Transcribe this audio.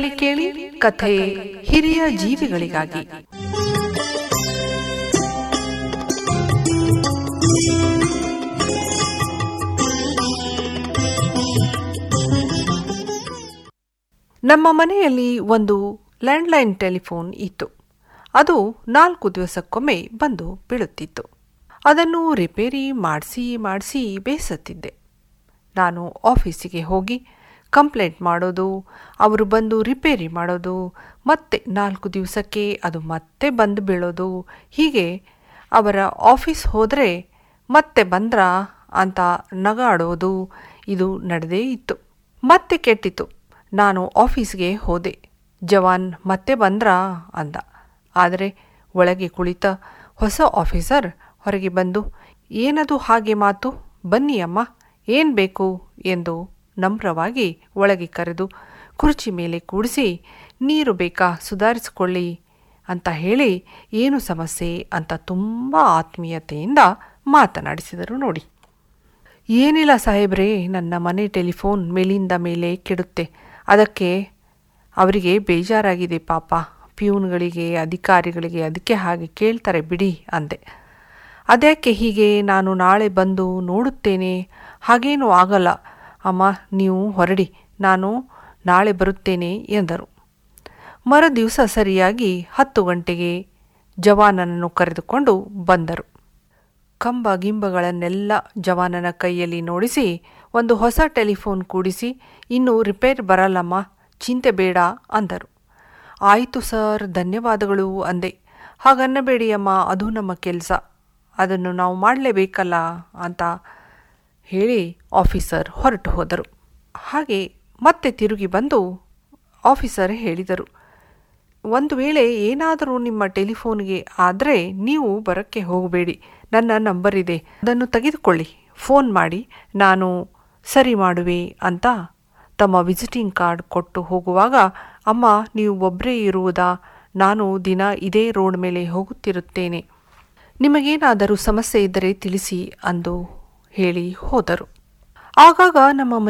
ಮನೆಯಲ್ಲಿ ಕೇಳಿ ಕಥೆ ಹಿರಿಯ ಜೀವಿಗಳಿಗಾಗಿ ನಮ್ಮ ಮನೆಯಲ್ಲಿ ಒಂದು ಲ್ಯಾಂಡ್ಲೈನ್ ಟೆಲಿಫೋನ್ ಇತ್ತು ಅದು ನಾಲ್ಕು ದಿವಸಕ್ಕೊಮ್ಮೆ ಬಂದು ಬೀಳುತ್ತಿತ್ತು ಅದನ್ನು ರಿಪೇರಿ ಮಾಡಿಸಿ ಮಾಡಿಸಿ ಬೇಸತ್ತಿದ್ದೆ ನಾನು ಆಫೀಸಿಗೆ ಹೋಗಿ ಕಂಪ್ಲೇಂಟ್ ಮಾಡೋದು ಅವರು ಬಂದು ರಿಪೇರಿ ಮಾಡೋದು ಮತ್ತೆ ನಾಲ್ಕು ದಿವಸಕ್ಕೆ ಅದು ಮತ್ತೆ ಬಂದು ಬೀಳೋದು ಹೀಗೆ ಅವರ ಆಫೀಸ್ ಹೋದರೆ ಮತ್ತೆ ಬಂದ್ರಾ ಅಂತ ನಗಾಡೋದು ಇದು ನಡೆದೇ ಇತ್ತು ಮತ್ತೆ ಕೆಟ್ಟಿತು ನಾನು ಆಫೀಸ್ಗೆ ಹೋದೆ ಜವಾನ್ ಮತ್ತೆ ಬಂದ್ರಾ ಅಂದ ಆದರೆ ಒಳಗೆ ಕುಳಿತ ಹೊಸ ಆಫೀಸರ್ ಹೊರಗೆ ಬಂದು ಏನದು ಹಾಗೆ ಮಾತು ಬನ್ನಿ ಅಮ್ಮ ಏನು ಬೇಕು ಎಂದು ನಮ್ರವಾಗಿ ಒಳಗೆ ಕರೆದು ಕುರ್ಚಿ ಮೇಲೆ ಕೂಡಿಸಿ ನೀರು ಬೇಕಾ ಸುಧಾರಿಸಿಕೊಳ್ಳಿ ಅಂತ ಹೇಳಿ ಏನು ಸಮಸ್ಯೆ ಅಂತ ತುಂಬ ಆತ್ಮೀಯತೆಯಿಂದ ಮಾತನಾಡಿಸಿದರು ನೋಡಿ ಏನಿಲ್ಲ ಸಾಹೇಬ್ರೇ ನನ್ನ ಮನೆ ಟೆಲಿಫೋನ್ ಮೇಲಿಂದ ಮೇಲೆ ಕೆಡುತ್ತೆ ಅದಕ್ಕೆ ಅವರಿಗೆ ಬೇಜಾರಾಗಿದೆ ಪಾಪ ಪ್ಯೂನ್ಗಳಿಗೆ ಅಧಿಕಾರಿಗಳಿಗೆ ಅದಕ್ಕೆ ಹಾಗೆ ಕೇಳ್ತಾರೆ ಬಿಡಿ ಅಂದೆ ಅದ್ಯಾಕೆ ಹೀಗೆ ನಾನು ನಾಳೆ ಬಂದು ನೋಡುತ್ತೇನೆ ಹಾಗೇನೂ ಆಗಲ್ಲ ಅಮ್ಮ ನೀವು ಹೊರಡಿ ನಾನು ನಾಳೆ ಬರುತ್ತೇನೆ ಎಂದರು ಮರ ದಿವಸ ಸರಿಯಾಗಿ ಹತ್ತು ಗಂಟೆಗೆ ಜವಾನನನ್ನು ಕರೆದುಕೊಂಡು ಬಂದರು ಕಂಬ ಗಿಂಬಗಳನ್ನೆಲ್ಲ ಜವಾನನ ಕೈಯಲ್ಲಿ ನೋಡಿಸಿ ಒಂದು ಹೊಸ ಟೆಲಿಫೋನ್ ಕೂಡಿಸಿ ಇನ್ನು ರಿಪೇರ್ ಬರಲ್ಲಮ್ಮ ಚಿಂತೆ ಬೇಡ ಅಂದರು ಆಯಿತು ಸರ್ ಧನ್ಯವಾದಗಳು ಅಂದೆ ಹಾಗನ್ನಬೇಡಿ ಅಮ್ಮ ಅದು ನಮ್ಮ ಕೆಲಸ ಅದನ್ನು ನಾವು ಮಾಡಲೇಬೇಕಲ್ಲ ಅಂತ ಹೇಳಿ ಆಫೀಸರ್ ಹೊರಟು ಹೋದರು ಹಾಗೆ ಮತ್ತೆ ತಿರುಗಿ ಬಂದು ಆಫೀಸರ್ ಹೇಳಿದರು ಒಂದು ವೇಳೆ ಏನಾದರೂ ನಿಮ್ಮ ಟೆಲಿಫೋನ್ಗೆ ಆದರೆ ನೀವು ಬರೋಕ್ಕೆ ಹೋಗಬೇಡಿ ನನ್ನ ನಂಬರ್ ಇದೆ ಅದನ್ನು ತೆಗೆದುಕೊಳ್ಳಿ ಫೋನ್ ಮಾಡಿ ನಾನು ಸರಿ ಮಾಡುವೆ ಅಂತ ತಮ್ಮ ವಿಸಿಟಿಂಗ್ ಕಾರ್ಡ್ ಕೊಟ್ಟು ಹೋಗುವಾಗ ಅಮ್ಮ ನೀವು ಒಬ್ಬರೇ ಇರುವುದಾ ನಾನು ದಿನ ಇದೇ ರೋಡ್ ಮೇಲೆ ಹೋಗುತ್ತಿರುತ್ತೇನೆ ನಿಮಗೇನಾದರೂ ಸಮಸ್ಯೆ ಇದ್ದರೆ ತಿಳಿಸಿ ಅಂದು ಹೇಳಿ ಹೋದರು ಆಗಾಗ ನಮ್ಮ